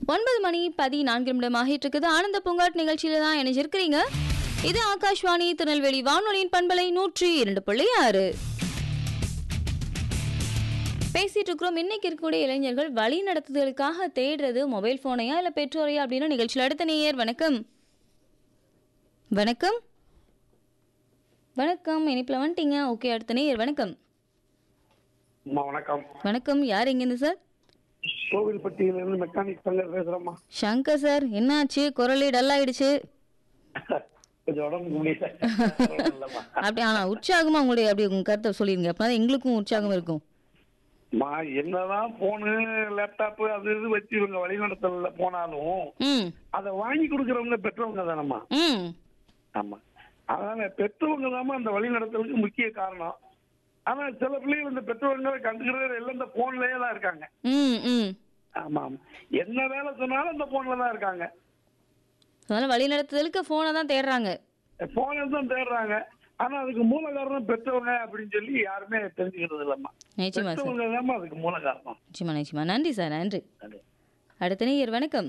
ஒன்பது மணி பதினான்கு நிமிடம் ஆகிட்டு இருக்குது ஆனந்த பூங்காட் நிகழ்ச்சியில தான் இணைஞ்சிருக்கிறீங்க இது ஆகாஷ்வாணி திருநெல்வேலி வானொலியின் பண்பலை நூற்றி இரண்டு புள்ளி ஆறு பேசிட்டு இருக்கிறோம் இன்னைக்கு இருக்கக்கூடிய இளைஞர்கள் வழி நடத்துதலுக்காக தேடுறது மொபைல் போனையா இல்ல பெற்றோரையா அப்படின்னு நிகழ்ச்சியில் அடுத்த நேயர் வணக்கம் வணக்கம் வணக்கம் இனிப்பில் வந்துட்டீங்க ஓகே அடுத்த நேயர் வணக்கம் அம்மா வணக்கம் வணக்கம் யார் எங்கேருந்து சார் கோவில்பட்டியிலிருந்து மெக்கானிக் சங்கர் பேசுறேம்மா சங்கர் சார் என்னாச்சு குரலே டல் ஆயிடுச்சு கொஞ்சம் உடம்பு முடியல இல்லம்மா. அப்படி ஆனா உற்சாகமா உங்களுடைய அப்படி உங்க கருத்தை சொல்லிருங்க அப்பதான் எங்களுக்கும் உற்சாகம் இருக்கும் அம்மா என்னதான் போனு லேப்டாப் அது இது வச்சு இவங்க வழிநடத்தல போனாலும் ம் அதை வாங்கி கொடுக்கறவங்க பெற்றவங்க தானம்மா ம் ஆமா அதனால பெற்றவங்க தாம்மா அந்த வழிநடத்தலுக்கு முக்கிய காரணம் ஆனா சில பிள்ளைகள் இந்த பெற்றவங்களை கண்டுக்கிறது எல்லாம் இந்த போன்லயே தான் இருக்காங்க ம் ம் ஆமா ஆமா. என்ன வேலை சொன்னாலும் இந்த போன்ல தான் இருக்காங்க அதனால வழி நடத்துதலுக்கு போனை தான் தேடுறாங்க போனை தான் தேடுறாங்க ஆனா அதுக்கு மூல காரணம் பெற்றவங்க அப்படின்னு சொல்லி யாருமே தெரிஞ்சுக்கிறது இல்லம்மா நிச்சயமா சார் பெற்றவங்க தாம்மா அதுக்கு மூல காரணம் நிச்சயமா நிச்சயமா நன்றி சார் நன்றி அது. அடுத்த நேயர் வணக்கம்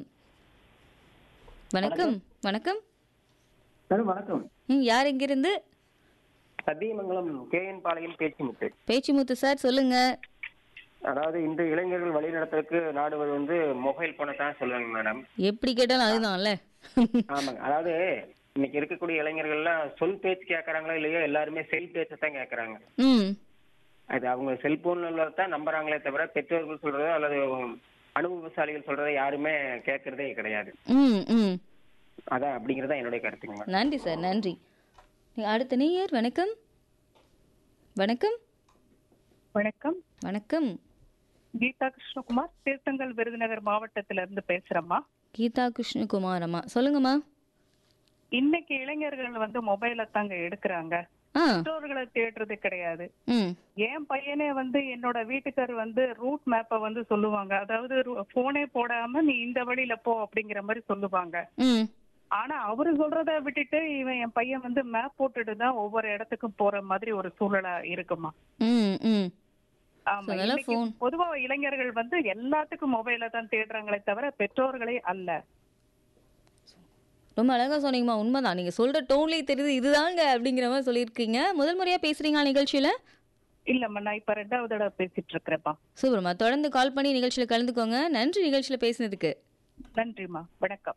வணக்கம் வணக்கம் மேடம் வணக்கம் ம் யார் எங்கிருந்து சத்தியமங்கலம் கேஎன் பாளையம் பேச்சுமுத்து பேச்சுமுத்து சார் சொல்லுங்க அதாவது இந்த இளைஞர்கள் வழிநடத்துறதுக்கு நாடுவது வந்து மொபைல் போனை தான் சொல்லுவாங்க மேடம் எப்படி கேட்டாலும் அதுதான்ல ஆமாங்க அதாவது இன்னைக்கு இருக்கக்கூடிய இளைஞர்கள்லாம் சொல் பேச்சு கேட்கறாங்களோ இல்லையோ எல்லாருமே செல் பேச்சை தான் கேட்கறாங்க ம் அது அவங்க செல்போன்ல தான் நம்புறாங்களே தவிர பெற்றோர்கள் சொல்றதோ அல்லது அனுபவசாலிகள் சொல்றதை யாருமே கேட்கறதே கிடையாது ம் ம் அதான் அப்படிங்கறத என்னுடைய கருத்துங்க மேடம் நன்றி சார் நன்றி அடுத்த நேயர் வணக்கம் வணக்கம் வணக்கம் வணக்கம் கீதா கிருஷ்ணகுமார் தீர்த்தங்கல் விருதுநகர் மாவட்டத்துல இருந்து பேசுறேம்மா கீதா கிருஷ்ணகுமார் அம்மா சொல்லுங்கம்மா இன்னைக்கு இளைஞர்கள் வந்து மொபைல தாங்க எடுக்கிறாங்க ஆ பெற்றோர்களை தேடுறது கிடையாது ம் என் பையனே வந்து என்னோட வீட்டுக்கார் வந்து ரூட் மேப்பை வந்து சொல்லுவாங்க அதாவது போனே போடாம நீ இந்த வழியில போ அப்படிங்கிற மாதிரி சொல்லுவாங்க ம் ஆனா அவரு சொல்றத விட்டுட்டு இவன் என் பையன் வந்து மேப் போட்டுட்டு தான் ஒவ்வொரு இடத்துக்கும் போற மாதிரி ஒரு சூழலா இருக்குமா ம் ம் ஆமா So, அதனால இன்னைக்கு phone- பொதுவா இளைஞர்கள் வந்து எல்லாத்துக்கும் மொபைல தான் தேடுறாங்களே தவிர பெற்றோர்களே அல்ல ரொம்ப அழகா சொன்னீங்கம்மா உண்மைதான் நீங்க சொல்ற டோன்லயே தெரியுது இதுதாங்க அப்படிங்கிற மாதிரி சொல்லியிருக்கீங்க முதல் முறையா பேசுறீங்களா நிகழ்ச்சியில இல்லம்மா நான் இப்ப ரெண்டாவது தடவை பேசிட்டு இருக்கிறேன்ப்பா சூப்பர்மா தொடர்ந்து கால் பண்ணி நிகழ்ச்சியில கலந்துக்கோங்க நன்றி நிகழ்ச்சியில பேசினதுக்கு நன்றிம்மா வணக்கம்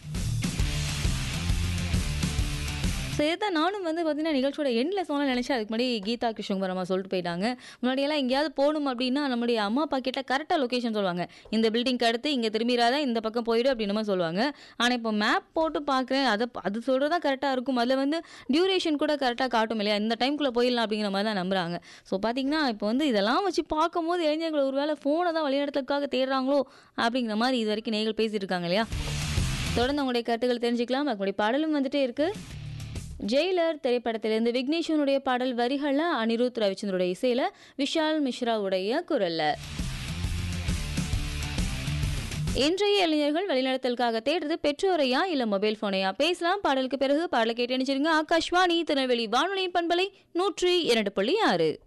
ஸோ இதுதான் நானும் வந்து பார்த்தீங்கன்னா நிகழ்ச்சியோட எண்டில் சொல்ல நினச்சேன் அதுக்கு முன்னாடி கீதா கிருஷ்ணகுமார் அம்மா சொல்லிட்டு போயிட்டாங்க முன்னாடியெல்லாம் எங்கேயாவது போகணும் அப்படின்னா நம்மளுடைய அம்மா அப்பா கிட்ட கரெக்டாக லொக்கேஷன் சொல்லுவாங்க இந்த பில்டிங்க்கு அடுத்து இங்கே திரும்பிடாத இந்த பக்கம் போயிடு அப்படின்னு மாதிரி சொல்லுவாங்க ஆனால் இப்போ மேப் போட்டு பார்க்குறேன் அதை அது சொல்கிறது தான் கரெக்டாக இருக்கும் அதில் வந்து டியூரேஷன் கூட கரெக்டாக காட்டும் இல்லையா இந்த டைம்குள்ளே போயிடலாம் அப்படிங்கிற மாதிரி தான் நம்புறாங்க ஸோ பார்த்தீங்கன்னா இப்போ வந்து இதெல்லாம் வச்சு பார்க்கும்போது இளைஞர்கள் ஒருவேளை ஃபோனை தான் வழிநடத்துறதுக்காக தேடுறாங்களோ அப்படிங்கிற மாதிரி இது வரைக்கும் நேர்கள் பேசிட்டு இருக்காங்க இல்லையா தொடர்ந்து உங்களுடைய கருத்துக்கள் தெரிஞ்சுக்கலாம் அதுக்குடைய பாடலும் வந்துட்டே இருக்கு ஜெயிலர் திரைப்படத்திலிருந்து விக்னேஷனுடைய பாடல் வரிகள்ல அனிருத் ரவிச்சந்திரோட இசையில விஷால் மிஸ்ராவுடைய குரல்ல இன்றைய இளைஞர்கள் வழிநடத்தலுக்காக தேடுறது பெற்றோரையா இல்ல மொபைல் போனையா பேசலாம் பாடலுக்கு பிறகு பாடலை கேட்டு நினைச்சிருங்க ஆகாஷ்வாணி திருநெல்வேலி வானொலியின் பண்பலை நூற்றி இரண்டு புள்ளி ஆறு